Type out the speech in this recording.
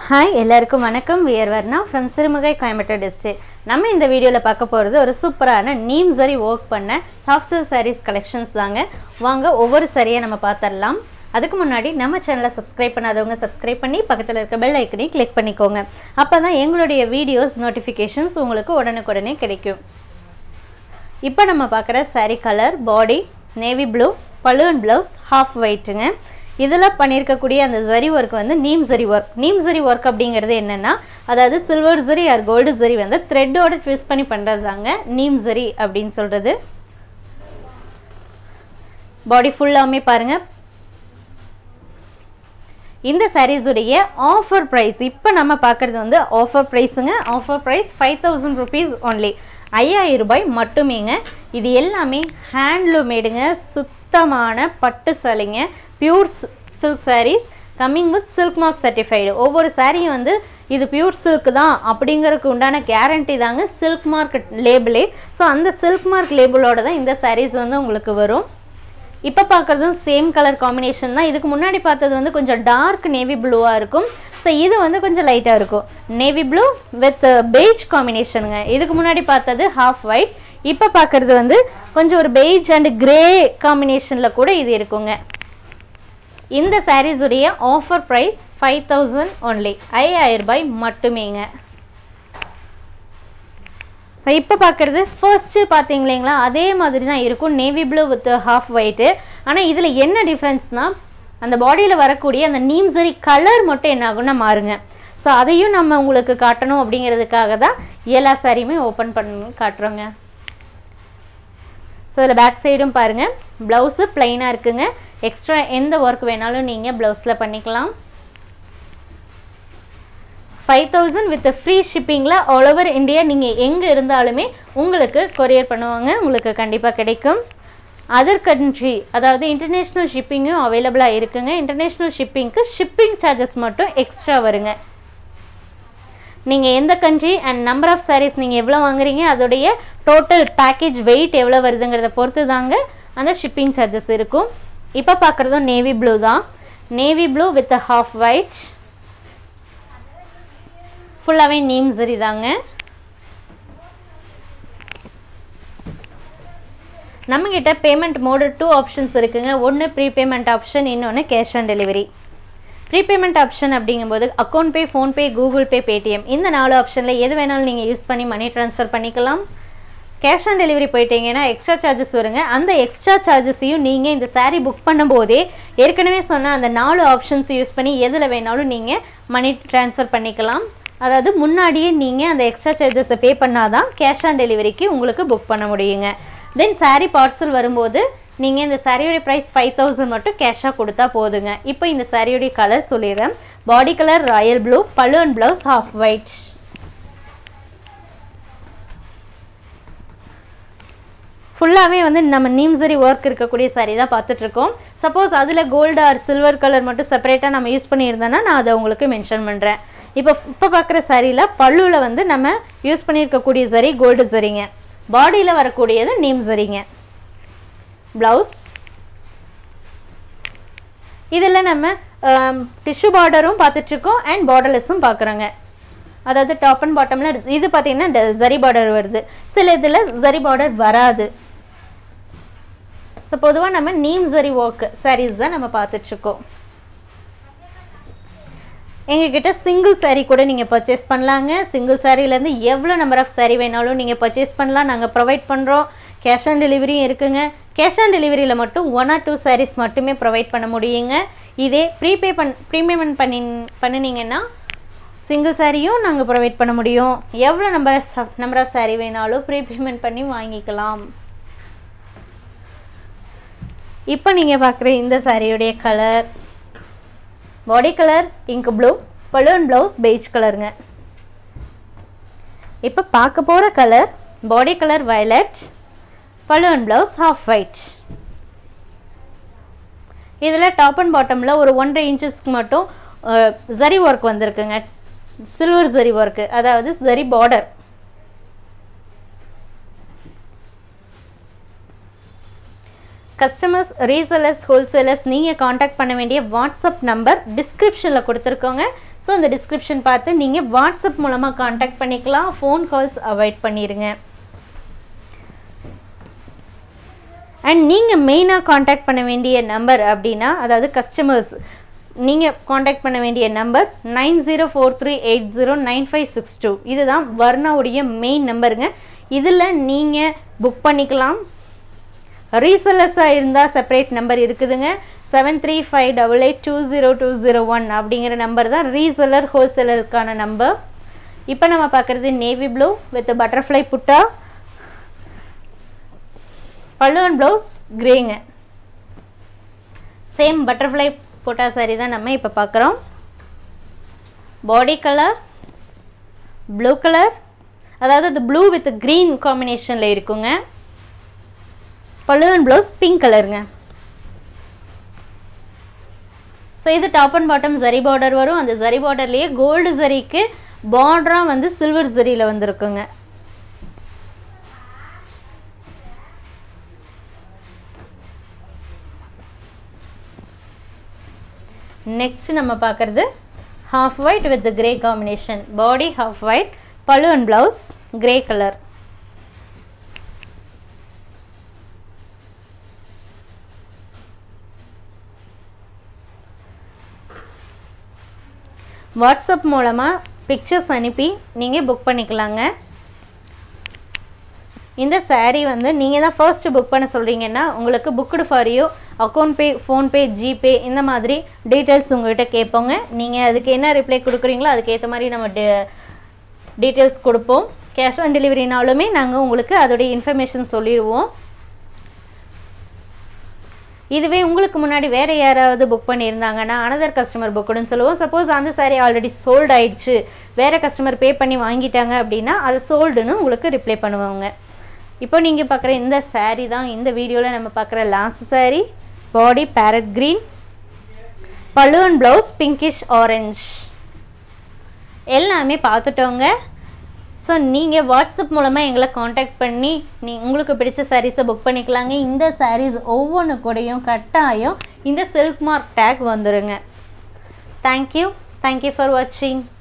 hi எல்லாருக்கும் வணக்கம் we're Varna from Sirumugai Coimbatore district நம்ம இந்த வீடியோவில் பார்க்க போகிறது ஒரு சூப்பரான நீம் சரி ஒர்க் பண்ண சாஃப்ட் சில்க் சாரீஸ் கலெக்ஷன்ஸ் தாங்க வாங்க ஒவ்வொரு சரியை நம்ம பார்த்துடலாம் அதுக்கு முன்னாடி நம்ம சேனலை சப்ஸ்கிரைப் பண்ணாதவங்க சப்ஸ்கிரைப் பண்ணி பக்கத்தில் இருக்க பெல் ஐக்கனையும் கிளிக் பண்ணிக்கோங்க அப்போ தான் எங்களுடைய வீடியோஸ் நோட்டிஃபிகேஷன்ஸ் உங்களுக்கு உடனுக்குடனே கிடைக்கும் இப்போ நம்ம பார்க்குற saree colour body navy blue balloon blouse half ஒயிட்டுங்க இதில் பண்ணியிருக்கக்கூடிய அந்த ஜரி ஒர்க் வந்து நீம் ஜரி ஒர்க் நீம் ஜரி ஒர்க் அப்படிங்கிறது என்னென்னா அதாவது silver zari or gold zari வந்து த்ரெட்டோட ட்விஸ்ட் பண்ணி பண்ணுறது தாங்க நீம் ஜரி அப்படின்னு சொல்கிறது பாடி ஃபுல்லாமே பாருங்கள் இந்த சாரீஸுடைய ஆஃபர் ப்ரைஸ் இப்போ நம்ம பார்க்குறது வந்து ஆஃபர் ப்ரைஸுங்க offer price five thousand rupees only ஐயாயிரம் ரூபாய் மட்டுமேங்க இது எல்லாமே ஹேண்ட்லூமேடுங்க சுத்தமான பட்டு சேலைங்க pure silk sarees coming with silk mark certified ஒவ்வொரு சாரியும் வந்து இது பியூர் சில்க் தான் அப்படிங்கிறதுக்கு உண்டான கேரண்டி தாங்க சில்க் மார்க் லேபிளே ஸோ அந்த சில்க் மார்க் லேபிளோட தான் இந்த சாரீஸ் வந்து உங்களுக்கு வரும் இப்போ பார்க்குறதும் சேம் கலர் காம்பினேஷன் தான் இதுக்கு முன்னாடி பார்த்தது வந்து கொஞ்சம் டார்க் நேவி ப்ளூவாக இருக்கும் ஸோ இது வந்து கொஞ்சம் லைட்டாக இருக்கும் நேவி ப்ளூ வித் பெய்ஜ் காம்பினேஷனுங்க இதுக்கு முன்னாடி பார்த்தது ஹாஃப் ஒயிட் இப்போ பார்க்குறது வந்து கொஞ்சம் ஒரு பெய்ஜ் அண்ட் கிரே காம்பினேஷனில் கூட இது இருக்குங்க இந்த sarees உடைய offer price five thousand only ஐயாயிரம் ரூபாய் மட்டுமேங்க ஸோ இப்போ பார்க்குறது ஃபர்ஸ்ட்டு பார்த்தீங்க இல்லைங்களா அதே மாதிரி தான் இருக்கும் navy blue with half white ஆனால் இதில் என்ன டிஃப்ரென்ஸ்னால் அந்த பாடியில் வரக்கூடிய அந்த நீம் சரி கலர் மட்டும் என்ன ஆகும்னா மாறுங்க ஸோ அதையும் நம்ம உங்களுக்கு காட்டணும் அப்படிங்கிறதுக்காக தான் எல்லா சாரியுமே ஓப்பன் பண்ணி காட்டுறோங்க ஸோ இதில் பேக் சைடும் பாருங்கள் ப்ளவுஸு ப்ளைனாக இருக்குங்க எக்ஸ்ட்ரா எந்த ஒர்க் வேணாலும் நீங்கள் ப்ளவுஸில் பண்ணிக்கலாம் ஃபைவ் தௌசண்ட் வித் ஃப்ரீ ஷிப்பிங்கில் ஆல் ஓவர் இந்தியா நீங்கள் எங்கே இருந்தாலுமே உங்களுக்கு கொரியர் பண்ணுவாங்க உங்களுக்கு கண்டிப்பாக கிடைக்கும் அதர் கண்ட்ரி அதாவது இன்டர்நேஷ்னல் ஷிப்பிங்கும் அவைலபிளாக இருக்குங்க இன்டர்நேஷ்னல் ஷிப்பிங்க்கு ஷிப்பிங் சார்ஜஸ் மட்டும் எக்ஸ்ட்ரா வருங்க நீங்கள் எந்த country and number of sarees நீங்கள் எவ்வளோ வாங்குறீங்க அதோடைய டோட்டல் பேக்கேஜ் வெயிட் எவ்வளோ வருதுங்கிறத பொறுத்து தாங்க அந்த ஷிப்பிங் சார்ஜஸ் இருக்கும் இப்போ பார்க்குறதும் நேவி ப்ளூ தான் navy blue with half white ஃபுல்லாகவே நீம் சரி தாங்க நம்மக்கிட்ட பேமெண்ட் மோடு டூ ஆப்ஷன்ஸ் இருக்குங்க ஒன்று ப்ரீபேமெண்ட் ஆப்ஷன் இன்னொன்று cash on delivery prepayment option அப்படிங்கும்போது account pay PhonePe Google Pay Paytm இந்த நாலு ஆப்ஷனில் எது வேணாலும் நீங்கள் யூஸ் பண்ணி மணி ட்ரான்ஸ்ஃபர் பண்ணிக்கலாம் கேஷ் ஆன் டெலிவரி போயிட்டீங்கன்னா எக்ஸ்ட்ரா சார்ஜஸ் வருங்க அந்த எக்ஸ்ட்ரா சார்ஜஸையும் நீங்கள் இந்த saree புக் பண்ணும்போதே ஏற்கனவே சொன்ன அந்த நாலு ஆப்ஷன்ஸ் யூஸ் பண்ணி எதில் வேணாலும் நீங்கள் மணி ட்ரான்ஸ்ஃபர் பண்ணிக்கலாம் அதாவது முன்னாடியே நீங்கள் அந்த எக்ஸ்ட்ரா சார்ஜஸை பே பண்ணாதான் கேஷ் ஆன் டெலிவரிக்கு உங்களுக்கு புக் பண்ண முடியுங்க தென் saree பார்சல் வரும்போது நீங்கள் இந்த சாரியோடைய ப்ரைஸ் ஃபைவ் தௌசண்ட் மட்டும் கேஷாக கொடுத்தா போதுங்க இப்போ இந்த சாரியோடைய கலர் சொல்லிடுறேன் body colour royal blue balloon blouse half white ஃபுல்லாகவே வந்து நம்ம நீம்சரி ஒர்க் இருக்கக்கூடிய சாரீ தான் பார்த்துட்ருக்கோம் சப்போஸ் அதில் கோல்டு ஆர் சில்வர் கலர் மட்டும் செப்பரேட்டாக நம்ம யூஸ் பண்ணியிருந்தோன்னா நான் அதை உங்களுக்கு மென்ஷன் பண்ணுறேன் இப்போ இப்போ பார்க்குற சாரியில் பல்லுவில் வந்து நம்ம யூஸ் பண்ணியிருக்கக்கூடிய சரி கோல்டு சரிங்க பாடியில் வரக்கூடியது நீம் சரிங்க ப்ளவுஸ் இதில் நம்ம டிஷ்யூ பார்டரும் பார்த்துட்ருக்கோம் அண்ட் பார்டர்லெஸ்ஸும் பார்க்குறோங்க அதாவது டாப் அண்ட் பாட்டமில் இது பார்த்தீங்கன்னா ஜரி பார்டர் வருது சில இதில் ஜரி பார்டர் வராது ஸோ பொதுவாக நம்ம நீம் ஜரி ஒர்க் சாரீஸ் தான் நம்ம பார்த்துட்ருக்கோம் எங்ககிட்ட சிங்கிள் saree கூட நீங்கள் பர்ச்சேஸ் பண்ணலாங்க சிங்கிள் சாரீலேருந்து எவ்வளோ நம்பர் ஆஃப் saree வேணாலும் நீங்கள் பர்ச்சேஸ் பண்ணலாம் நாங்கள் ப்ரொவைட் பண்ணுறோம் கேஷ் ஆன் டெலிவரியும் இருக்குங்க கேஷ் ஆன் டெலிவரியில் மட்டும் ஒன் ஆர் டூ sarees மட்டுமே ப்ரொவைட் பண்ண முடியுங்க இதே ப்ரீபே பண் ப்ரீபேமெண்ட் பண்ணி பண்ணினீங்கன்னா சிங்கிள் சாரியும் நாங்கள் ப்ரொவைட் பண்ண முடியும் எவ்வளோ நம்பர் நம்பர் ஆஃப் saree வேணாலும் ப்ரீபேமெண்ட் பண்ணி வாங்கிக்கலாம் இப்போ நீங்கள் பார்க்குற இந்த சாரியுடைய colour body colour ink blue balloon blouse beige கலருங்க இப்போ பார்க்க போகிற colour body colour violet balloon blouse half white இதில் டாப் அண்ட் பாட்டமில் ஒரு ஒன்றரை இன்ச்சஸ்க்கு மட்டும் ஜரி ஒர்க் வந்திருக்குங்க சில்வர் ஜரி ஒர்க்கு அதாவது zari border customers resellers wholesalers நீங்கள் காண்டாக்ட் பண்ண வேண்டிய வாட்ஸ்அப் நம்பர் டிஸ்கிரிப்ஷனில் கொடுத்துருக்கோங்க ஸோ இந்த டிஸ்கிரிப்ஷன் பார்த்து நீங்கள் வாட்ஸ்அப் மூலமாக காண்டாக்ட் பண்ணிக்கலாம் ஃபோன் கால்ஸ் அவாய்ட் பண்ணிடுங்க அண்ட் நீங்கள் மெயினாக காண்டாக்ட் பண்ண வேண்டிய நம்பர் அப்படின்னா அதாவது கஸ்டமர்ஸ் நீங்கள் காண்டாக்ட் பண்ண வேண்டிய number nine zero four three eight zero nine five six two இதுதான் வர்ணாவுடைய மெயின் நம்பருங்க இதில் நீங்கள் புக் பண்ணிக்கலாம் ரீசெல்லர்ஸாக இருந்தால் செப்பரேட் நம்பர் இருக்குதுங்க seven three five double eight two zero two zero one அப்படிங்கிற நம்பர் தான் ரீசெல்லர் ஹோல்சேலருக்கான நம்பர் இப்போ நம்ம பார்க்குறது navy blue with butterfly butta pallu and blouse கிரேங்க சேம் பட்டர்ஃப்ளை புட்டா சாரி தான் நம்ம இப்போ பார்க்குறோம் பாடி கலர் ப்ளூ கலர் அதாவது அது ப்ளூ வித் க்ரீன் காம்பினேஷனில் இருக்குங்க பல்லு அண்ட் ப்ளவுஸ் பிங்க் கலருங்க ஸோ இது top and bottom zari border வரும் அந்த ஜரி பார்டர்லேயே கோல்டு ஜரிக்கு பார்டராக வந்து சில்வர் ஜரியில் வந்துருக்குங்க நெக்ஸ்ட் நம்ம பார்க்குறது half white with grey combination body half white pallu and blouse grey colour WhatsApp மூலமாக பிக்சர்ஸ் அனுப்பி நீங்கள் புக் பண்ணிக்கலாங்க இந்த saree வந்து நீங்கள் தான் ஃபர்ஸ்ட்டு புக் பண்ண சொல்கிறீங்கன்னா உங்களுக்கு booked for you account pay PhonePe GPay இந்த மாதிரி டீட்டெயில்ஸ் உங்கள்கிட்ட கேட்போங்க நீங்கள் அதுக்கு என்ன ரிப்ளை கொடுக்குறீங்களோ அதுக்கேற்ற மாதிரி நம்ம டீட்டெயில்ஸ் கொடுப்போம் கேஷ் ஆன் டெலிவரினாலுமே நாங்கள் உங்களுக்கு அதோடைய இன்ஃபர்மேஷன் சொல்லிடுவோம் இதுவே உங்களுக்கு முன்னாடி வேறு யாராவது புக் பண்ணியிருந்தாங்கன்னா அனதர் கஸ்டமர் புக்குன்னு சொல்லுவோம் சப்போஸ் அந்த saree ஆல்ரெடி சோல்ட் ஆயிடுச்சு வேறு கஸ்டமர் பே பண்ணி வாங்கிட்டாங்க அப்படின்னா அது சோல்டுன்னு உங்களுக்கு ரிப்ளை பண்ணுவாங்க இப்போ நீங்கள் பார்க்குற இந்த saree தான் இந்த வீடியோவில் நம்ம பார்க்குற last saree body parrot green pallu and blouse pinkish orange எல்லாமே பார்த்துட்டோங்க ஸோ நீங்கள் வாட்ஸ்அப் மூலமாக எங்களை காண்டாக்ட் பண்ணி நீ உங்களுக்கு பிடிச்ச சாரீஸை புக் பண்ணிக்கலாங்க இந்த சாரீஸ் ஒவ்வொன்று கூடயும் கட்டாயம் இந்த சில்க் மார்க் டேக் வந்துடுங்க தேங்க்யூ தேங்க்யூ ஃபார் வாட்சிங்